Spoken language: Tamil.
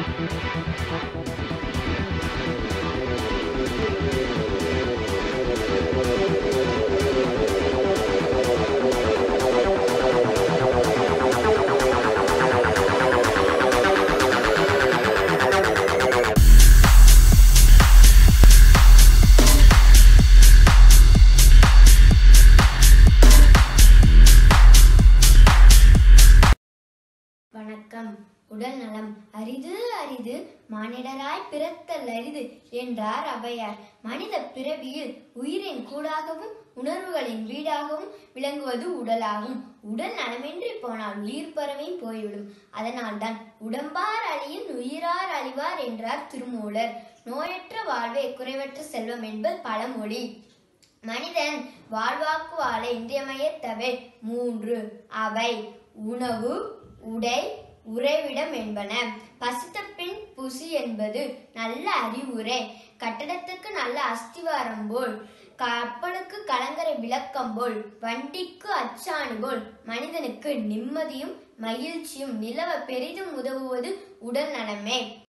வணக்கம் உடல் நலம் அரிது அரிது மானிடராய் பிறத்தல் அரிது என்றார் அவையார் மனித பிறவியில் உயிரின் கூடாகவும் உணர்வுகளின் வீடாகவும் விளங்குவது உடலாகும் உடல் நலமின்றி போனால் உயிர் பறவையும் போய்விடும் அதனால்தான் உடம்பார் அழியின் உயிரார் அழிவார் என்றார் திருமூலர் நோயற்ற வாழ்வே குறைவற்ற செல்வம் என்பது பழமொழி மனிதன் வாழ்வாக்கு வாழ இன்றியமையத்தவை மூன்று அவை உணவு உடை உறைவிடம் என்பன பசித்த பின் புசி என்பது நல்ல அறிவுரை கட்டடத்துக்கு நல்ல அஸ்திவாரம் போல் கப்பலுக்கு கலங்கரை விளக்கம் போல் வண்டிக்கு அச்சாணி போல் மனிதனுக்கு நிம்மதியும் மகிழ்ச்சியும் நிலவ பெரிதும் உதவுவது உடல் நலமே